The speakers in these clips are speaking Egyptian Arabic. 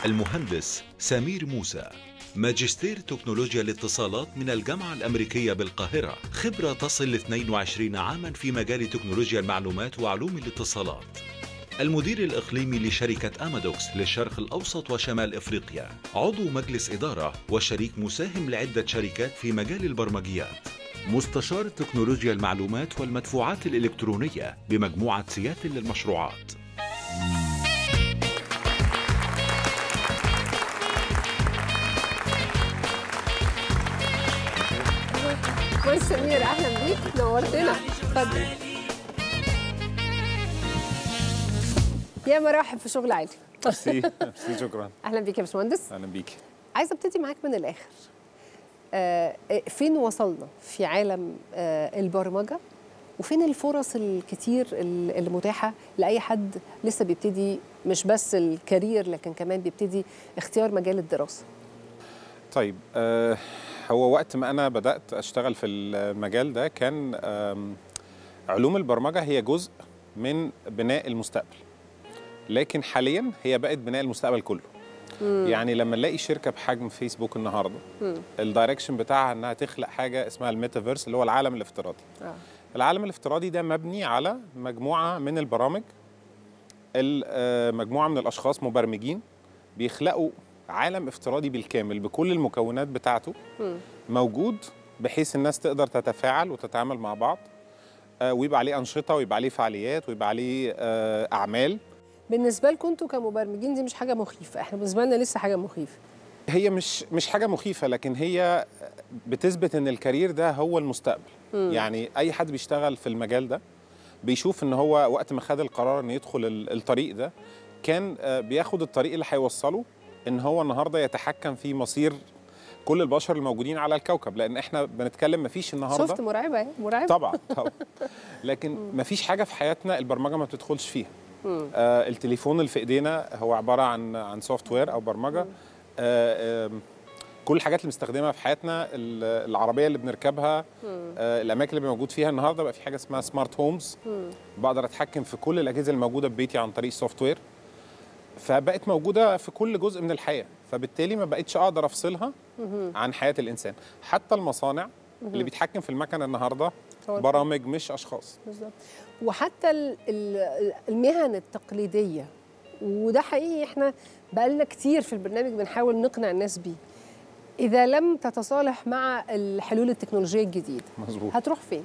المهندس سمير موسى ماجستير تكنولوجيا الاتصالات من الجامعة الأمريكية بالقاهرة خبرة تصل ل 22 عاما في مجال تكنولوجيا المعلومات وعلوم الاتصالات المدير الإقليمي لشركة أمادوكس للشرق الأوسط وشمال إفريقيا عضو مجلس إدارة وشريك مساهم لعدة شركات في مجال البرمجيات مستشار تكنولوجيا المعلومات والمدفوعات الإلكترونية بمجموعة سياتل للمشروعات كويس سمير اهلا بيك نورتنا اتفضل يا مراحب في شغل عالي ميرسي ميرسي شكرا اهلا بيك يا باشمهندس اهلا بيكي عايزه ابتدي معاك من الاخر آه فين وصلنا في عالم آه البرمجه وفين الفرص الكتير اللي متاحه لاي حد لسه بيبتدي مش بس الكارير لكن كمان بيبتدي اختيار مجال الدراسه طيب آه هو وقت ما انا بدات اشتغل في المجال ده كان آم، علوم البرمجه هي جزء من بناء المستقبل لكن حاليا هي بقت بناء المستقبل كله يعني لما نلاقي شركه بحجم فيسبوك النهارده الدايركشن بتاعها انها تخلق حاجه اسمها الميتافيرس اللي هو العالم الافتراضي آه. العالم الافتراضي ده مبني على مجموعه من البرامج ال- آه، مجموعه من الاشخاص مبرمجين بيخلقوا عالم افتراضي بالكامل بكل المكونات بتاعته موجود بحيث الناس تقدر تتفاعل وتتعامل مع بعض آه، ويبقى عليه انشطه ويبقى عليه فعاليات ويبقى عليه آه، اعمال بالنسبه لكم انتوا كمبرمجين دي مش حاجه مخيفه احنا بالنسبه لنا لسه حاجه مخيفه هي مش مش حاجه مخيفه لكن هي بتثبت ان الكارير ده هو المستقبل يعني اي حد بيشتغل في المجال ده بيشوف ان هو وقت ما خد القرار انه يدخل ال- الطريق ده كان آه، بياخد الطريق اللي هيوصله ان هو النهارده يتحكم في مصير كل البشر الموجودين على الكوكب لان احنا بنتكلم مفيش النهارده شفت مرعبه اهي مرعبه طبعا طبعا لكن مفيش حاجه في حياتنا البرمجه ما بتدخلش فيها آه التليفون اللي في ايدينا هو عباره عن عن سوفت وير او برمجه آه آم، كل الحاجات اللي بنستخدمها في حياتنا ال- العربيه اللي بنركبها آه الاماكن اللي موجود فيها النهارده بقى في حاجه اسمها سمارت هومز بقدر اتحكم في كل الاجهزه الموجوده في بيتي عن طريق السوفت وير فبقت موجوده في كل جزء من الحياه فبالتالي ما بقتش اقدر افصلها عن حياه الانسان حتى المصانع اللي بيتحكم في المكنه النهارده هو- برامج مش اشخاص بالظبط وحتى ال- ال- المهن التقليديه وده حقيقي احنا بقالنا كتير في البرنامج بنحاول نقنع الناس بيه اذا لم تتصالح مع الحلول التكنولوجيه الجديده مظبوط هتروح فين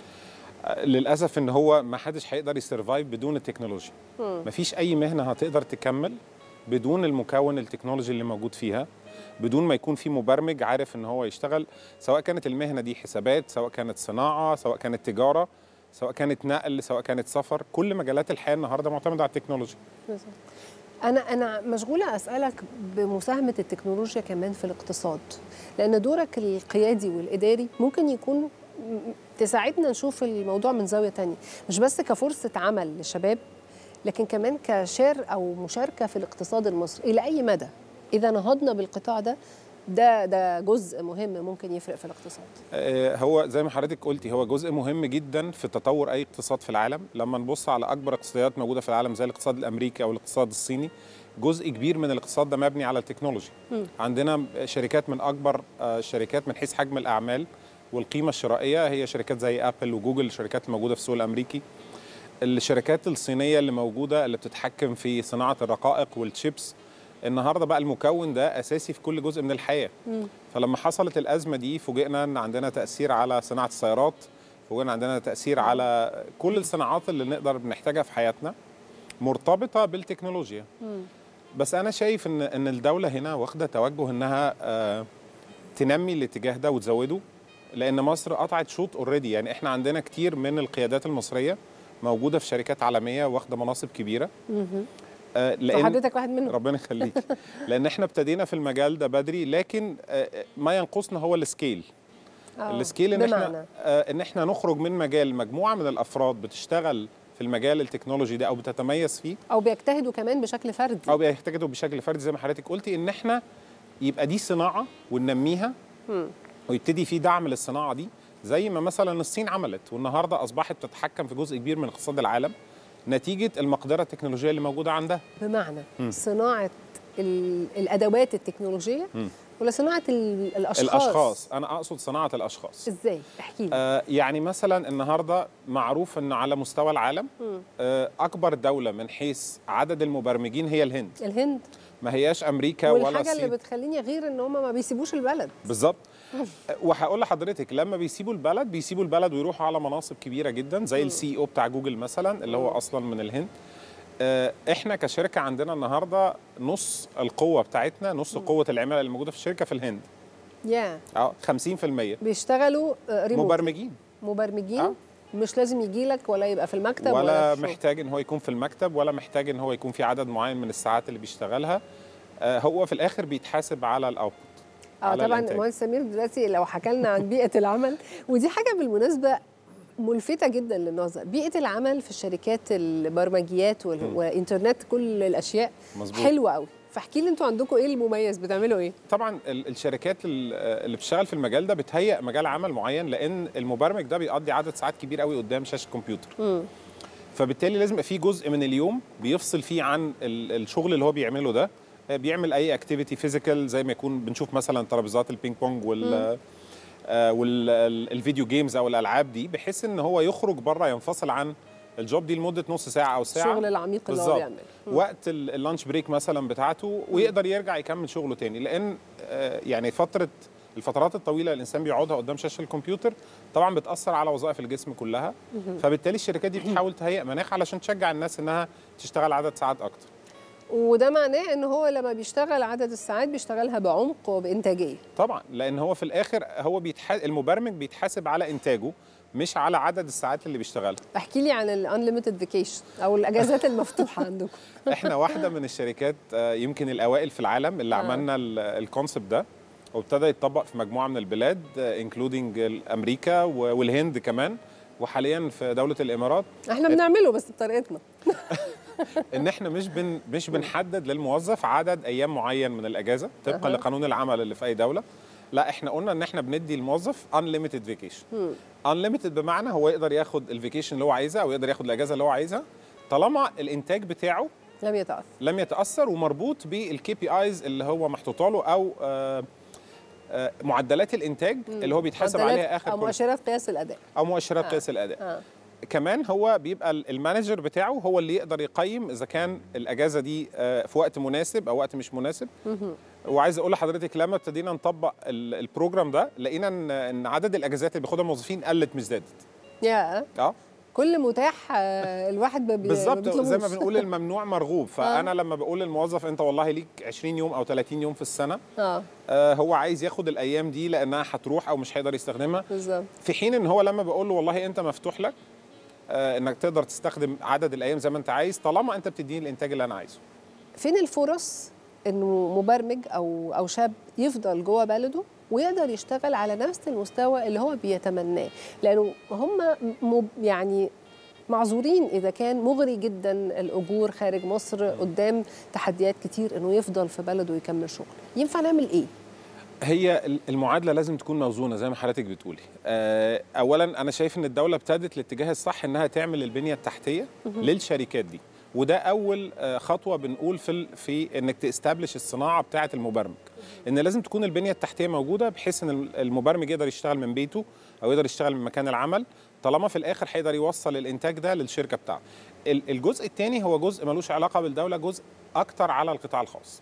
للاسف ان هو ما حدش هيقدر يسرفايف بدون التكنولوجيا مفيش اي مهنه هتقدر تكمل بدون المكون التكنولوجي اللي موجود فيها بدون ما يكون في مبرمج عارف ان هو يشتغل سواء كانت المهنه دي حسابات سواء كانت صناعه سواء كانت تجاره سواء كانت نقل سواء كانت سفر كل مجالات الحياه النهارده معتمده على التكنولوجيا بالظبط. انا انا مشغوله اسالك بمساهمه التكنولوجيا كمان في الاقتصاد لان دورك القيادي والاداري ممكن يكون م- تساعدنا نشوف الموضوع من زاويه تانية مش بس كفرصه عمل للشباب لكن كمان كشار او مشاركه في الاقتصاد المصري الى اي مدى اذا نهضنا بالقطاع ده ده ده جزء مهم ممكن يفرق في الاقتصاد آه، هو زي ما حضرتك قلتي هو جزء مهم جدا في تطور اي اقتصاد في العالم لما نبص على اكبر اقتصاديات موجوده في العالم زي الاقتصاد الامريكي او الاقتصاد الصيني جزء كبير من الاقتصاد ده مبني على التكنولوجي عندنا شركات من اكبر آه، الشركات من حيث حجم الاعمال والقيمه الشرائيه هي شركات زي ابل وجوجل الشركات الموجوده في السوق الامريكي الشركات الصينيه اللي موجوده اللي بتتحكم في صناعه الرقائق والشيبس النهارده بقى المكون ده اساسي في كل جزء من الحياه فلما حصلت الازمه دي فوجئنا ان عندنا تاثير على صناعه السيارات فوجئنا عندنا تاثير على كل الصناعات اللي نقدر بنحتاجها في حياتنا مرتبطه بالتكنولوجيا بس انا شايف ان ان الدوله هنا واخده توجه انها آه، تنمي الاتجاه ده وتزوده لان مصر قطعت شوط اوريدي يعني احنا عندنا كتير من القيادات المصريه موجوده في شركات عالميه واخده مناصب كبيره آه، لان وحضرتك واحد منهم ربنا يخليك لان احنا ابتدينا في المجال ده بدري لكن آه، ما ينقصنا هو السكيل آه، السكيل ان بمعنى احنا آه، ان احنا نخرج من مجال مجموعه من الافراد بتشتغل في المجال التكنولوجي ده او بتتميز فيه او بيجتهدوا كمان بشكل فردي او بيحتاجوا بشكل فردي زي ما حضرتك قلتي ان احنا يبقى دي صناعه وننميها ويبتدي في دعم للصناعه دي زي ما مثلا الصين عملت والنهارده اصبحت تتحكم في جزء كبير من اقتصاد العالم نتيجه المقدره التكنولوجيه اللي موجوده عندها بمعنى صناعه ال- الادوات التكنولوجيه ولا صناعه ال- الاشخاص الاشخاص انا اقصد صناعه الاشخاص ازاي احكي لي آه يعني مثلا النهارده معروف ان على مستوى العالم آه اكبر دوله من حيث عدد المبرمجين هي الهند الهند ما هياش امريكا ولا والحاجه اللي الصين بتخليني غير ان هم ما بيسيبوش البلد بالظبط وهقول لحضرتك لما بيسيبوا البلد بيسيبوا البلد ويروحوا على مناصب كبيره جدا زي السي او بتاع جوجل مثلا اللي هو اصلا من الهند آه، احنا كشركه عندنا النهارده نص القوه بتاعتنا نص قوه العماله اللي موجوده في الشركه في الهند يا اه 50% بيشتغلوا آه، ريموت مبرمجين مبرمجين آه. مش لازم يجي لك ولا يبقى في المكتب ولا, ولا في الشغل. محتاج ان هو يكون في المكتب ولا محتاج ان هو يكون في عدد معين من الساعات اللي بيشتغلها آه، هو في الاخر بيتحاسب على الاوتبوت اه على طبعا الإنتاج. المهندس سمير دلوقتي لو حكى لنا عن بيئه العمل ودي حاجه بالمناسبه ملفته جدا للنظر بيئه العمل في الشركات البرمجيات وال- وانترنت كل الاشياء مظبوط. حلوه قوي فاحكي لي انتوا عندكم ايه المميز بتعملوا ايه طبعا ال- الشركات ال- اللي بتشتغل في المجال ده بتهيئ مجال عمل معين لان المبرمج ده بيقضي عدد ساعات كبير قوي قدام شاشه الكمبيوتر فبالتالي لازم يبقى في جزء من اليوم بيفصل فيه عن ال- الشغل اللي هو بيعمله ده آه، بيعمل اي اكتيفيتي فيزيكال زي ما يكون بنشوف مثلا ترابيزات البينج بونج وال والفيديو جيمز او الالعاب دي بحيث ان هو يخرج بره ينفصل عن الجوب دي لمده نص ساعه او ساعه الشغل العميق اللي هو بالظبط. بيعمله وقت ال- اللانش بريك مثلا بتاعته ويقدر يرجع يكمل شغله تاني لان آه، يعني فتره الفترات الطويله اللي الانسان بيقعدها قدام شاشه الكمبيوتر طبعا بتاثر على وظائف الجسم كلها فبالتالي الشركات دي بتحاول تهيئ مناخ علشان تشجع الناس انها تشتغل عدد ساعات اكتر وده معناه ان هو لما بيشتغل عدد الساعات بيشتغلها بعمق وبانتاجيه طبعا لان هو في الاخر هو بيتح... المبرمج بيتحاسب على انتاجه مش على عدد الساعات اللي بيشتغلها احكي لي عن الانليمتد فيكيشن او الاجازات المفتوحه عندكم احنا واحده من الشركات آه، يمكن الاوائل في العالم اللي آه. عملنا ال- الكونسبت ده وابتدى يتطبق في مجموعه من البلاد انكلودنج امريكا و- والهند كمان وحاليا في دوله الامارات احنا بنعمله بس بطريقتنا ان احنا مش بن مش بنحدد للموظف عدد ايام معين من الاجازه طبقا أها. لقانون العمل اللي في اي دوله لا احنا قلنا ان احنا بندي الموظف unlimited vacation unlimited بمعنى هو يقدر ياخد الفيكيشن اللي هو عايزها او يقدر ياخد الاجازه اللي هو عايزها طالما الانتاج بتاعه لم يتاثر لم يتاثر ومربوط بالكي بي ايز اللي هو محطوطه له او آه، آه، معدلات الانتاج اللي هو بيتحاسب معدلات عليها اخر او كل مؤشرات قياس الاداء او مؤشرات آه. قياس الاداء اه كمان هو بيبقى ال- المانجر بتاعه هو اللي يقدر يقيم اذا كان الاجازه دي آه، في وقت مناسب او وقت مش مناسب وعايز اقول لحضرتك لما ابتدينا نطبق ال- البروجرام ده لقينا ان ان عدد الاجازات اللي بياخدها الموظفين قلت مش زادت يا اه كل متاح آه، الواحد ما بي- ما بالظبط زي ما بيطلبوش. بنقول الممنوع مرغوب فانا لما بقول للموظف انت والله ليك 20 يوم او 30 يوم في السنه اه آه، هو عايز ياخد الايام دي لانها هتروح او مش هيقدر يستخدمها بالظبط في حين ان هو لما بقول له والله انت مفتوح لك آه، انك تقدر تستخدم عدد الايام زي ما انت عايز طالما انت بتديني الانتاج اللي انا عايزه فين الفرص انه مبرمج او او شاب يفضل جوه بلده ويقدر يشتغل على نفس المستوى اللي هو بيتمناه لانه هم م- يعني معذورين اذا كان مغري جدا الاجور خارج مصر قدام تحديات كتير انه يفضل في بلده ويكمل شغل ينفع نعمل ايه هي ال- المعادله لازم تكون موزونه زي ما حضرتك بتقولي آه، اولا انا شايف ان الدوله ابتدت الاتجاه الصح انها تعمل البنيه التحتيه للشركات دي وده اول آه، خطوه بنقول في ال- في انك تستبلش الصناعه بتاعه المبرمج ان لازم تكون البنيه التحتيه موجوده بحيث ان ال- المبرمج يقدر يشتغل من بيته او يقدر يشتغل من مكان العمل طالما في الاخر هيقدر يوصل الانتاج ده للشركه بتاعته ال- الجزء الثاني هو جزء ملوش علاقه بالدوله جزء اكتر على القطاع الخاص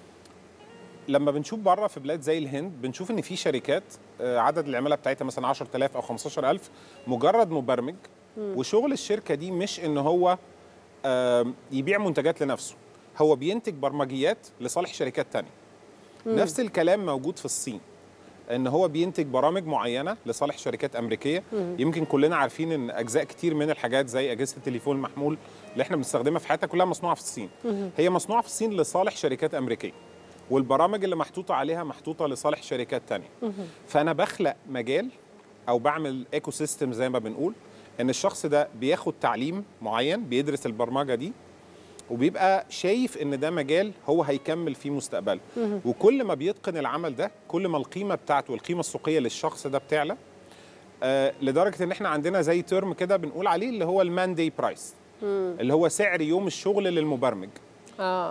لما بنشوف بره في بلاد زي الهند بنشوف ان في شركات آه، عدد العماله بتاعتها مثلا 10000 او 15000 مجرد مبرمج وشغل الشركه دي مش ان هو آم، يبيع منتجات لنفسه هو بينتج برمجيات لصالح شركات تانية نفس الكلام موجود في الصين ان هو بينتج برامج معينه لصالح شركات امريكيه يمكن كلنا عارفين ان اجزاء كتير من الحاجات زي اجهزه التليفون المحمول اللي احنا بنستخدمها في حياتنا كلها مصنوعه في الصين هي مصنوعه في الصين لصالح شركات امريكيه والبرامج اللي محطوطه عليها محطوطه لصالح شركات تانية فانا بخلق مجال او بعمل ايكو سيستم زي ما بنقول ان الشخص ده بياخد تعليم معين بيدرس البرمجه دي وبيبقى شايف ان ده مجال هو هيكمل فيه مستقبله وكل ما بيتقن العمل ده كل ما القيمه بتاعته والقيمه السوقيه للشخص ده بتعلى آه لدرجه ان احنا عندنا زي ترم كده بنقول عليه اللي هو المان داي برايس اللي هو سعر يوم الشغل للمبرمج اه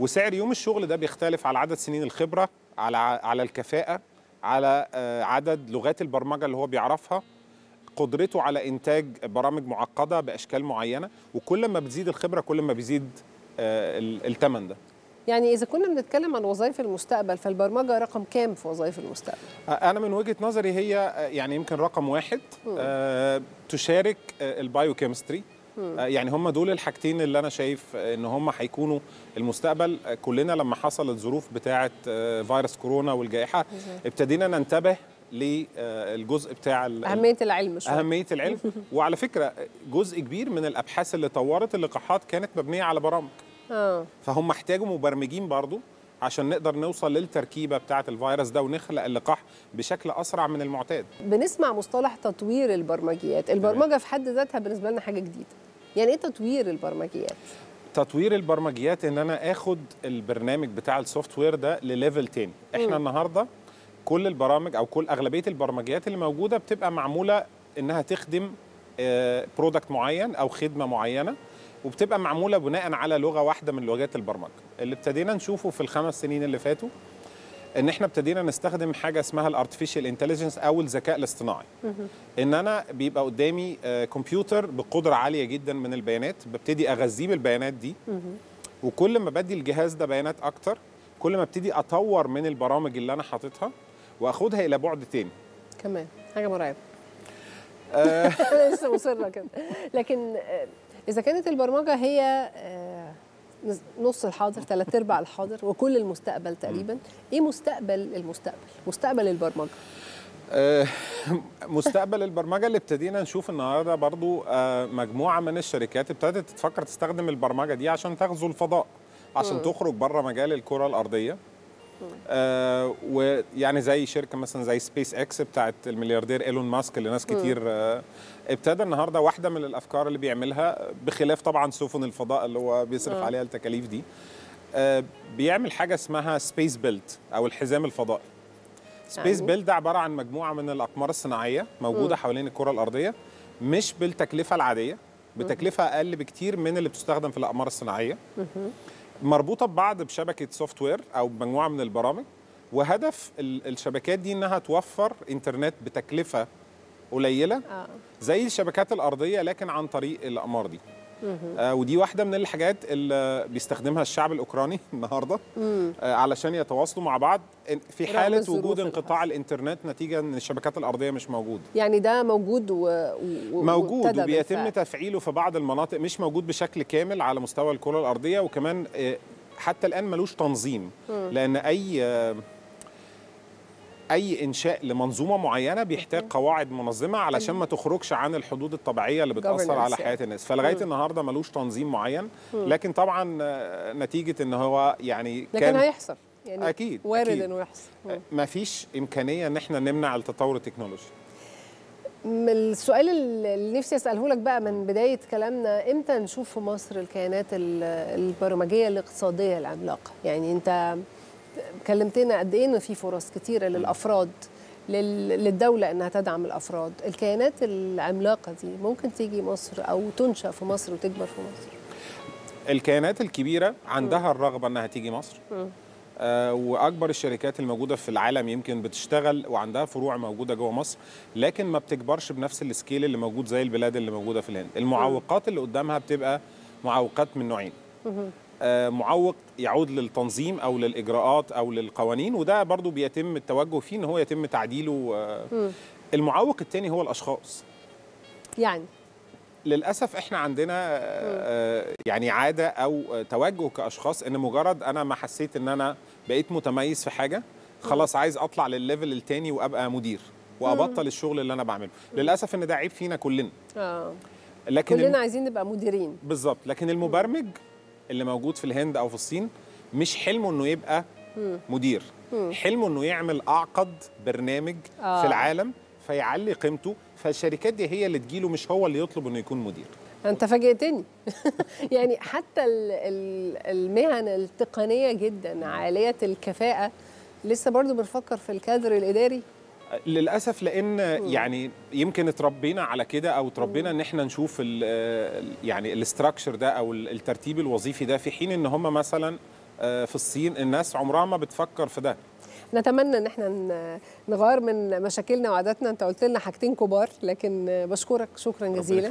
وسعر يوم الشغل ده بيختلف على عدد سنين الخبره على على الكفاءه على آه، عدد لغات البرمجه اللي هو بيعرفها قدرته على انتاج برامج معقده باشكال معينه وكل ما بتزيد الخبره كل ما بيزيد آه، ال- الثمن ده يعني اذا كنا بنتكلم عن وظائف المستقبل فالبرمجه رقم كام في وظائف المستقبل انا من وجهه نظري هي آه، يعني يمكن رقم واحد آه، تشارك آه، البايوكيمستري آه، يعني هم دول الحاجتين اللي انا شايف آه، ان هم هيكونوا المستقبل آه، كلنا لما حصلت الظروف بتاعه آه، فيروس كورونا والجائحه ابتدينا ننتبه للجزء بتاع ال- اهميه العلم شويه اهميه العلم وعلى فكره جزء كبير من الابحاث اللي طورت اللقاحات كانت مبنيه على برامج اه فهم احتاجوا مبرمجين برضو عشان نقدر نوصل للتركيبه بتاعه الفيروس ده ونخلق اللقاح بشكل اسرع من المعتاد بنسمع مصطلح تطوير البرمجيات البرمجه في حد ذاتها بالنسبه لنا حاجه جديده يعني ايه تطوير البرمجيات تطوير البرمجيات ان انا اخد البرنامج بتاع السوفت وير ده لليفل تاني احنا النهارده كل البرامج او كل اغلبيه البرمجيات اللي موجوده بتبقى معموله انها تخدم برودكت معين او خدمه معينه وبتبقى معموله بناء على لغه واحده من لغات البرمجه اللي ابتدينا نشوفه في الخمس سنين اللي فاتوا ان احنا ابتدينا نستخدم حاجه اسمها الارتفيشال انتليجنس او الذكاء الاصطناعي ان انا بيبقى قدامي آه، كمبيوتر بقدره عاليه جدا من البيانات ببتدي اغذيه بالبيانات دي وكل ما بدي الجهاز ده بيانات اكتر كل ما ابتدي اطور من البرامج اللي انا حاططها واخدها الى بعد تاني كمان حاجه مرعبه انا لسه مصره كده لكن آه، اذا كانت البرمجه هي آه، نص الحاضر ثلاث ارباع الحاضر وكل المستقبل تقريبا ايه مستقبل المستقبل مستقبل البرمجه آه، مستقبل البرمجه اللي ابتدينا نشوف النهارده برضو آه، مجموعه من الشركات ابتدت تفكر تستخدم البرمجه دي عشان تغزو الفضاء عشان تخرج بره مجال الكره الارضيه آه ويعني زي شركه مثلا زي سبيس اكس بتاعت الملياردير ايلون ماسك اللي ناس كتير آه ابتدى النهارده واحده من الافكار اللي بيعملها بخلاف طبعا سفن الفضاء اللي هو بيصرف آه. عليها التكاليف دي آه بيعمل حاجه اسمها سبيس بيلت او الحزام الفضائي سبيس يعني؟ بيلد ده عباره عن مجموعه من الاقمار الصناعيه موجوده حوالين الكره الارضيه مش بالتكلفه العاديه بتكلفه اقل بكتير من اللي بتستخدم في الاقمار الصناعيه مربوطه ببعض بشبكه سوفت وير او مجموعه من البرامج وهدف ال- الشبكات دي انها توفر انترنت بتكلفه قليله اه زي الشبكات الارضيه لكن عن طريق الاقمار دي آه ودي واحده من الحاجات اللي بيستخدمها الشعب الاوكراني النهارده آه علشان يتواصلوا مع بعض إن- في رغم حاله الظروف وجود انقطاع الحاسة. الانترنت نتيجه ان الشبكات الارضيه مش موجوده يعني ده موجود و... و... موجود وابتدى وبيتم بالفعل. تفعيله في بعض المناطق مش موجود بشكل كامل على مستوى الكره الارضيه وكمان آه، حتى الان ملوش تنظيم لان اي آه، اي انشاء لمنظومه معينه بيحتاج قواعد منظمه علشان ما تخرجش عن الحدود الطبيعيه اللي بتاثر Governance على يعني. حياه الناس فلغايه النهارده ملوش تنظيم معين لكن طبعا آه، نتيجه ان هو يعني لكن هيحصل يعني أكيد، وارد أكيد. انه يحصل مم. ما فيش امكانيه ان احنا نمنع التطور التكنولوجي م- السؤال اللي نفسي اساله لك بقى من بدايه كلامنا امتى نشوف في مصر الكيانات ال- البرمجيه الاقتصاديه العملاقه يعني انت كلمتنا قد ايه ان في فرص كتيره للافراد لل- للدوله انها تدعم الافراد الكيانات العملاقه دي ممكن تيجي مصر او تنشا في مصر وتكبر في مصر الكيانات الكبيره عندها الرغبه انها تيجي مصر آه واكبر الشركات الموجوده في العالم يمكن بتشتغل وعندها فروع موجوده جوه مصر لكن ما بتكبرش بنفس السكيل اللي موجود زي البلاد اللي موجوده في الهند المعوقات اللي قدامها بتبقى معوقات من نوعين آه معوق يعود للتنظيم او للاجراءات او للقوانين وده برضو بيتم التوجه فيه ان هو يتم تعديله آه المعوق الثاني هو الاشخاص يعني للاسف احنا عندنا آه، يعني عاده او آه، توجه كاشخاص ان مجرد انا ما حسيت ان انا بقيت متميز في حاجه خلاص عايز اطلع للليفل التاني وابقى مدير وابطل الشغل اللي انا بعمله للاسف ان ده عيب فينا كلنا اه لكن كلنا الم- عايزين نبقى مديرين بالظبط لكن المبرمج اللي موجود في الهند او في الصين مش حلمه انه يبقى مدير حلمه انه يعمل اعقد برنامج آه. في العالم فيعلي قيمته فالشركات دي هي اللي تجيله مش هو اللي يطلب انه يكون مدير انت فاجئتني يعني حتى ال- ال- المهن التقنيه جدا عاليه الكفاءه لسه برضو بنفكر في الكادر الاداري للاسف لان يعني يمكن اتربينا على كده او اتربينا ان احنا نشوف ال- ال- يعني الاستراكشر ده او ال- الترتيب الوظيفي ده في حين ان هم مثلا آه، في الصين الناس عمرها ما بتفكر في ده نتمنى ان احنا ن- نغير من مشاكلنا وعاداتنا انت قلت لنا حاجتين كبار لكن بشكرك شكرا جزيلا